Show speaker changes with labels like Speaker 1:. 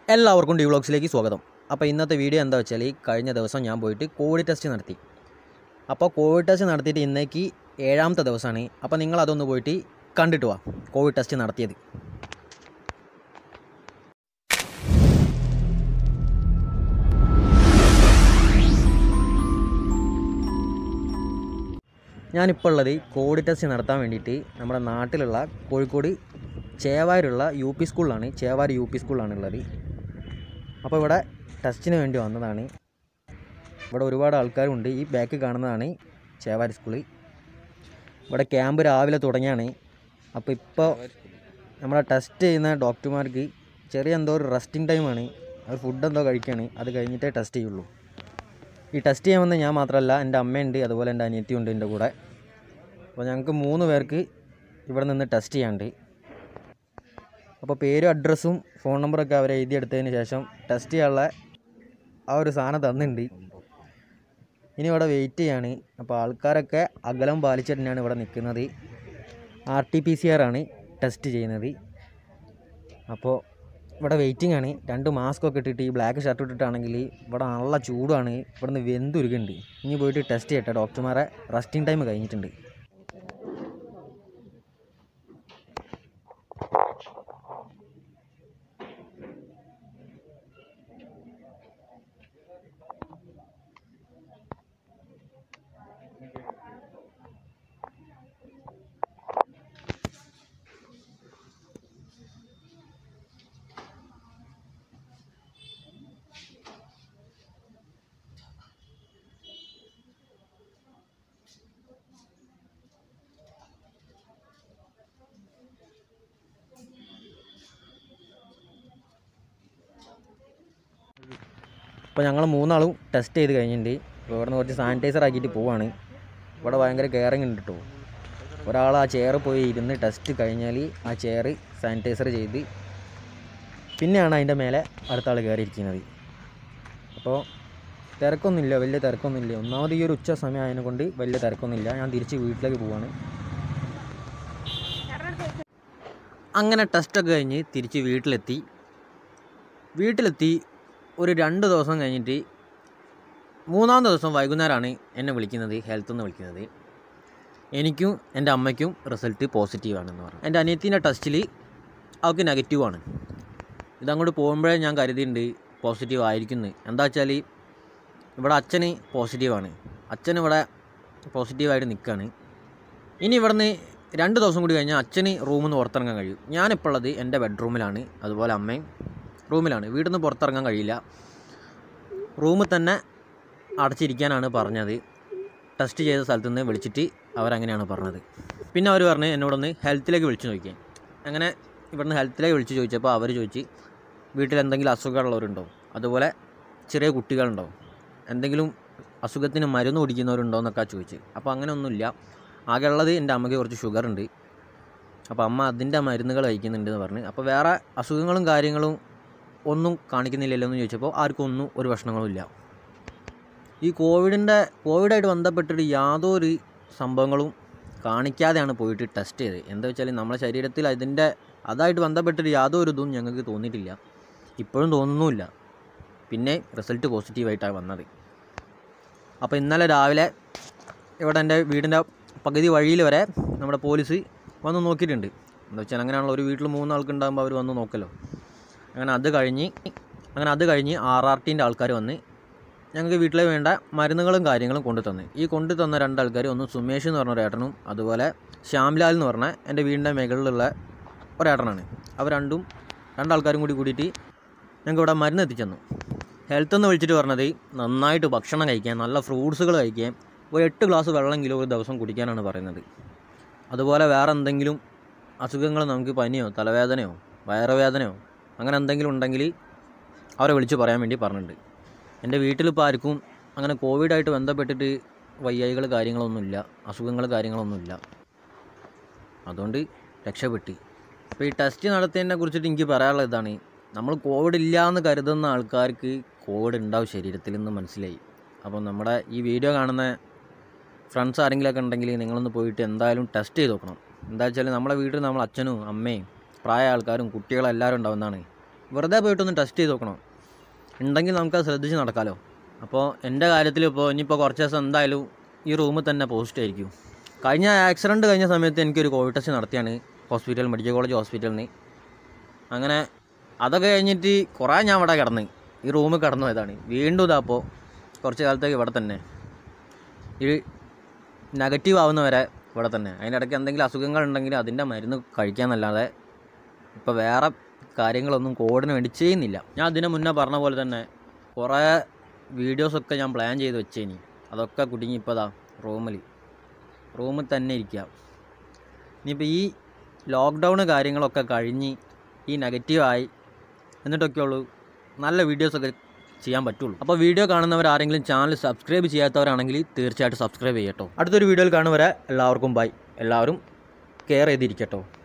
Speaker 1: എല്ലാവർക്കും ഡി വ്ളോഗ്സിലേക്ക് സ്വാഗതം അപ്പോൾ ഇന്നത്തെ വീഡിയോ എന്താ വെച്ചാൽ കഴിഞ്ഞ ദിവസം ഞാൻ പോയിട്ട് കോവിഡ് ടെസ്റ്റ് നടത്തി അപ്പോൾ കോവിഡ് ടെസ്റ്റ് നടത്തിയിട്ട് ഇന്നേക്ക് ഏഴാമത്തെ ദിവസമാണ് അപ്പോൾ നിങ്ങൾ അതൊന്ന് പോയിട്ട് കണ്ടിട്ട് വാ കോവിഡ് ടെസ്റ്റ് നടത്തിയത് ഞാനിപ്പോൾ ഉള്ളത് കോവിഡ് ടെസ്റ്റ് നടത്താൻ വേണ്ടിയിട്ട് നമ്മുടെ നാട്ടിലുള്ള കോഴിക്കോട് ചേവായൂരുള്ള യു പി സ്കൂളിലാണ് ചേവായൂർ യു പി സ്കൂളിലാണ് ഉള്ളത് അപ്പോൾ ഇവിടെ ടെസ്റ്റിന് വേണ്ടി വന്നതാണ് ഇവിടെ ഒരുപാട് ആൾക്കാരുണ്ട് ഈ ബാക്ക് കാണുന്നതാണ് ചേവായൂർ സ്കൂള് ഇവിടെ ക്യാമ്പ് രാവിലെ തുടങ്ങിയാണ് അപ്പോൾ ഇപ്പോൾ നമ്മളെ ടെസ്റ്റ് ചെയ്യുന്ന ഡോക്ടർമാർക്ക് ചെറിയ എന്തോ ഒരു റെസ്റ്റിംഗ് ടൈമാണ് അവർ ഫുഡ് എന്തോ കഴിക്കുകയാണ് അത് കഴിഞ്ഞിട്ടേ ടെസ്റ്റ് ചെയ്യുള്ളൂ ഈ ടെസ്റ്റ് ചെയ്യാൻ വന്ന ഞാൻ മാത്രമല്ല എൻ്റെ അമ്മയുണ്ട് അതുപോലെ എൻ്റെ അനിയത്തിയും ഉണ്ട് എൻ്റെ കൂടെ അപ്പോൾ ഞങ്ങൾക്ക് മൂന്ന് പേർക്ക് ഇവിടെ നിന്ന് ടെസ്റ്റ് ചെയ്യാണ്ട് അപ്പോൾ പേരും അഡ്രസ്സും ഫോൺ നമ്പറൊക്കെ അവർ എഴുതിയെടുത്തതിന് ശേഷം ടെസ്റ്റ് ചെയ്യാനുള്ള ആ ഒരു സാധനം തന്നിട്ടുണ്ട് ഇനി ഇവിടെ വെയിറ്റ് ചെയ്യാണ് അപ്പോൾ ആൾക്കാരൊക്കെ അകലം പാലിച്ചിട്ട് തന്നെയാണ് ഇവിടെ നിൽക്കുന്നത് R T P C R ആണ് ടെസ്റ്റ് ചെയ്യുന്നത് അപ്പോൾ ഇവിടെ വെയിറ്റിംഗ് ആണ് രണ്ട് മാസ്ക് ഒക്കെ ഇട്ടിട്ട് ഈ ബ്ലാക്ക് ഷർട്ട് ഇട്ടിട്ടാണെങ്കിൽ ഇവിടെ നല്ല ചൂടാണ് ഇവിടുന്ന് വെന്തുരുകുന്നുണ്ട് ഇനി പോയിട്ട് ടെസ്റ്റ് ചെയ്യട്ടെ ഡോക്ടർമാരെ റെസ്റ്റിംഗ് ടൈം കഴിഞ്ഞിട്ടുണ്ട് ഇപ്പോൾ ഞങ്ങൾ മൂന്നാളും ടെസ്റ്റ് ചെയ്ത് കഴിഞ്ഞിട്ടുണ്ട് ഇപ്പോൾ ഇവിടുന്ന് കുറച്ച് സാനിറ്റൈസർ ആക്കിയിട്ട് പോവാണ് ഇവിടെ ഭയങ്കര കെയറിങ് ഉണ്ട് കേട്ടോ ഒരാൾ ആ ചെയർ പോയി ഇരുന്ന് ടെസ്റ്റ് കഴിഞ്ഞാൽ ആ ചെയർ സാനിറ്റൈസർ ചെയ്ത് പിന്നെയാണ് അതിൻ്റെ മേലെ അടുത്ത ആൾ കയറിയിരിക്കുന്നത് അപ്പോൾ തിരക്കൊന്നുമില്ല വലിയ തിരക്കൊന്നുമില്ല ഒന്നാമത് ഈ ഒരു ഉച്ച സമയം ആയതിനെ കൊണ്ട് വലിയ തിരക്കൊന്നുമില്ല ഞാൻ തിരിച്ച് വീട്ടിലേക്ക് പോവാണ് അങ്ങനെ ടെസ്റ്റൊക്കെ കഴിഞ്ഞ് തിരിച്ച് വീട്ടിലെത്തി വീട്ടിലെത്തി ഒരു രണ്ട് ദിവസം കഴിഞ്ഞിട്ട് മൂന്നാം ദിവസം വൈകുന്നേരമാണ് എന്നെ വിളിക്കുന്നത് ഹെൽത്ത് നിന്ന് വിളിക്കുന്നത് എനിക്കും എൻ്റെ അമ്മയ്ക്കും റിസൾട്ട് പോസിറ്റീവാണെന്ന് പറഞ്ഞു എൻ്റെ അനിയത്തിൻ്റെ ടെസ്റ്റിൽ അവൾക്ക് നെഗറ്റീവാണ് ഇതങ്ങോട്ട് പോകുമ്പോഴേ ഞാൻ കരുതിയിട്ടുണ്ട് പോസിറ്റീവ് ആയിരിക്കുന്നു എന്താ വെച്ചാൽ ഇവിടെ അച്ഛന് പോസിറ്റീവാണ് അച്ഛൻ ഇവിടെ പോസിറ്റീവായിട്ട് നിൽക്കുകയാണ് ഇനി ഇവിടുന്ന് രണ്ട് ദിവസം കൂടി കഴിഞ്ഞാൽ അച്ഛന് റൂമിൽ നിന്ന് പുറത്തിറങ്ങാൻ കഴിയും ഞാനിപ്പോൾ ഉള്ളത് എൻ്റെ ബെഡ്റൂമിലാണ് അതുപോലെ അമ്മയും റൂമിലാണ് വീട്ടിൽ നിന്ന് പുറത്തിറങ്ങാൻ കഴിയില്ല റൂമിൽ തന്നെ അടച്ചിരിക്കാനാണ് പറഞ്ഞത് ടെസ്റ്റ് ചെയ്ത സ്ഥലത്തു നിന്ന് വിളിച്ചിട്ട് അവരങ്ങനെയാണ് പറഞ്ഞത് പിന്നെ അവർ പറഞ്ഞ് എന്നോടൊന്ന് ഹെൽത്തിലേക്ക് വിളിച്ചു നോക്കിയാൽ അങ്ങനെ ഇവിടുന്ന് ഹെൽത്തിലേക്ക് വിളിച്ച് ചോദിച്ചപ്പോൾ അവർ ചോദിച്ച് വീട്ടിൽ എന്തെങ്കിലും അസുഖമുള്ളവരുണ്ടോ അതുപോലെ ചെറിയ കുട്ടികളുണ്ടോ എന്തെങ്കിലും അസുഖത്തിന് മരുന്ന് കുടിക്കുന്നവരുണ്ടോ എന്നൊക്കെ ചോദിച്ച് അപ്പോൾ അങ്ങനെയൊന്നുമില്ല ആകെ ഉള്ളത് എൻ്റെ അമ്മയ്ക്ക് കുറച്ച് ഷുഗർ ഉണ്ട് അപ്പോൾ അമ്മ അതിൻ്റെ മരുന്നുകൾ കഴിക്കുന്നുണ്ട് എന്ന് പറഞ്ഞ് അപ്പോൾ വേറെ അസുഖങ്ങളും കാര്യങ്ങളും ഒന്നും കാണിക്കുന്നില്ലല്ലോ എന്ന് ചോദിച്ചപ്പോൾ ആർക്കും ഒന്നും ഒരു പ്രശ്നങ്ങളും ഇല്ല ഈ കോവിഡിൻ്റെ കോവിഡായിട്ട് ബന്ധപ്പെട്ടിട്ട് യാതൊരു സംഭവങ്ങളും കാണിക്കാതെയാണ് പോയിട്ട് ടെസ്റ്റ് ചെയ്തത് എന്താ വെച്ചാൽ നമ്മുടെ ശരീരത്തിൽ അതിൻ്റെ അതായിട്ട് ബന്ധപ്പെട്ടിട്ട് യാതൊരു ഇതും ഞങ്ങൾക്ക് തോന്നിയിട്ടില്ല ഇപ്പോഴും തോന്നുന്നുമില്ല പിന്നെ റിസൾട്ട് പോസിറ്റീവായിട്ടാണ് വന്നത് അപ്പോൾ ഇന്നലെ രാവിലെ ഇവിടെ എൻ്റെ വീടിൻ്റെ പകുതി വഴിയിൽ വരെ നമ്മുടെ പോലീസ് വന്ന് നോക്കിയിട്ടുണ്ട് എന്താ വെച്ചാൽ അങ്ങനെയാണല്ലോ ഒരു വീട്ടിൽ മൂന്നാൾക്ക് ഉണ്ടാകുമ്പോൾ അവർ വന്ന് നോക്കല്ലോ അങ്ങനെ അത് കഴിഞ്ഞ് അങ്ങനെ അത് കഴിഞ്ഞ് ആർ ആർ ടീൻ്റെ ആൾക്കാർ വന്ന് ഞങ്ങൾക്ക് വീട്ടിൽ വേണ്ട മരുന്നുകളും കാര്യങ്ങളും കൊണ്ടു തന്നു ഈ കൊണ്ടു തന്ന രണ്ടാൾക്കാർ ഒന്ന് സുമേഷ് എന്ന് പറഞ്ഞ ഒരേട്ടനും അതുപോലെ ശ്യാംലാൽ എന്ന് പറഞ്ഞ എൻ്റെ വീടിൻ്റെ മുകളിലുള്ള ഒരേട്ടനാണ് അവർ രണ്ടും രണ്ടാൾക്കാരും കൂടി കൂടിയിട്ട് ഞങ്ങൾക്ക് ഇവിടെ മരുന്ന് എത്തിച്ചെന്നു ഹെൽത്ത് എന്ന് വിളിച്ചിട്ട് പറഞ്ഞത് നന്നായിട്ട് ഭക്ഷണം കഴിക്കാൻ നല്ല ഫ്രൂട്ട്സുകൾ കഴിക്കാൻ ഒരു എട്ട് ഗ്ലാസ് വെള്ളമെങ്കിലും ഒരു ദിവസം കുടിക്കാനാണ് പറയുന്നത് അതുപോലെ വേറെ എന്തെങ്കിലും അസുഖങ്ങൾ നമുക്ക് പനിയോ തലവേദനയോ വയറുവേദനയോ അങ്ങനെ എന്തെങ്കിലും ഉണ്ടെങ്കിൽ അവരെ വിളിച്ച് പറയാൻ വേണ്ടി പറഞ്ഞിട്ടുണ്ട് എൻ്റെ വീട്ടിലിപ്പോൾ ആർക്കും അങ്ങനെ കോവിഡായിട്ട് ബന്ധപ്പെട്ടിട്ട് വയ്യായികൾ കാര്യങ്ങളൊന്നുമില്ല അസുഖങ്ങൾ കാര്യങ്ങളൊന്നുമില്ല അതുകൊണ്ട് രക്ഷപ്പെട്ട് അപ്പോൾ ഈ ടെസ്റ്റ് നടത്തിയതിനെ കുറിച്ചിട്ട് എനിക്ക് പറയാനുള്ള ഇതാണ് നമ്മൾ കോവിഡ് ഇല്ല എന്ന് കരുതുന്ന ആൾക്കാർക്ക് കോവിഡ് ഉണ്ടാവും ശരീരത്തിൽ നിന്ന് മനസ്സിലായി അപ്പോൾ നമ്മുടെ ഈ വീഡിയോ കാണുന്ന ഫ്രണ്ട്സ് ആരെങ്കിലുമൊക്കെ ഉണ്ടെങ്കിൽ നിങ്ങളൊന്ന് പോയിട്ട് എന്തായാലും ടെസ്റ്റ് ചെയ്ത് നോക്കണം എന്താ വെച്ചാൽ നമ്മളെ വീട്ടിൽ നമ്മൾ അച്ഛനും അമ്മയും പ്രായ ആൾക്കാരും കുട്ടികളെല്ലാവരും ഉണ്ടാവുന്നതാണ് വെറുതെ പോയിട്ടൊന്ന് ടെസ്റ്റ് ചെയ്ത് നോക്കണം ഉണ്ടെങ്കിൽ നമുക്കത് ശ്രദ്ധിച്ച് നടക്കാമല്ലോ അപ്പോൾ എൻ്റെ കാര്യത്തിൽ ഇപ്പോൾ ഇനിയിപ്പോൾ കുറച്ച് ദിവസം എന്തായാലും ഈ റൂമിൽ തന്നെ പോസ്റ്റ് ആയിരിക്കും കഴിഞ്ഞ ആക്സിഡൻറ്റ് കഴിഞ്ഞ സമയത്ത് എനിക്കൊരു കോവിഡ് ടെസ്റ്റ് നടത്തിയാണ് ഹോസ്പിറ്റൽ മെഡിക്കൽ കോളേജ് ഹോസ്പിറ്റലിൽ നിന്ന് അങ്ങനെ അതൊക്കെ കഴിഞ്ഞിട്ട് കുറേ ഞാൻ ഇവിടെ കിടന്ന് ഈ റൂമിൽ കിടന്നു പോയതാണ് വീണ്ടും ഇതാപ്പോൾ കുറച്ച് കാലത്തേക്ക് ഇവിടെ തന്നെ ഈ നെഗറ്റീവ് ആവുന്നവരെ ഇവിടെ തന്നെ അതിൻ്റെ ഇടയ്ക്ക് എന്തെങ്കിലും അസുഖങ്ങൾ ഉണ്ടെങ്കിൽ അതിൻ്റെ മരുന്ന് കഴിക്കാമെന്നല്ലാതെ ഇപ്പോൾ വേറെ കാര്യങ്ങളൊന്നും കോഡിന് വേണ്ടി ചെയ്യുന്നില്ല ഞാൻ അതിന് മുന്നേ പറഞ്ഞ പോലെ തന്നെ കുറേ വീഡിയോസൊക്കെ ഞാൻ പ്ലാൻ ചെയ്ത് വെച്ചേനി അതൊക്കെ കുടുങ്ങി ഇപ്പോൾ ദാ റൂമിൽ റൂമിൽ തന്നെ ഇരിക്കുക ഇനിയിപ്പോൾ ഈ ലോക്ക്ഡൗൺ കാര്യങ്ങളൊക്കെ കഴിഞ്ഞ് ഈ നെഗറ്റീവായി എന്നിട്ടൊക്കെ ഉള്ളൂ നല്ല വീഡിയോസൊക്കെ ചെയ്യാൻ പറ്റുള്ളൂ അപ്പോൾ വീഡിയോ കാണുന്നവർ ആരെങ്കിലും ചാനൽ സബ്സ്ക്രൈബ് ചെയ്യാത്തവരാണെങ്കിൽ തീർച്ചയായിട്ടും സബ്സ്ക്രൈബ് ചെയ്യട്ടോ അടുത്തൊരു വീഡിയോയിൽ കാണുന്നവരെ എല്ലാവർക്കും ബൈ എല്ലാവരും കെയർ ചെയ്തിരിക്കട്ടോ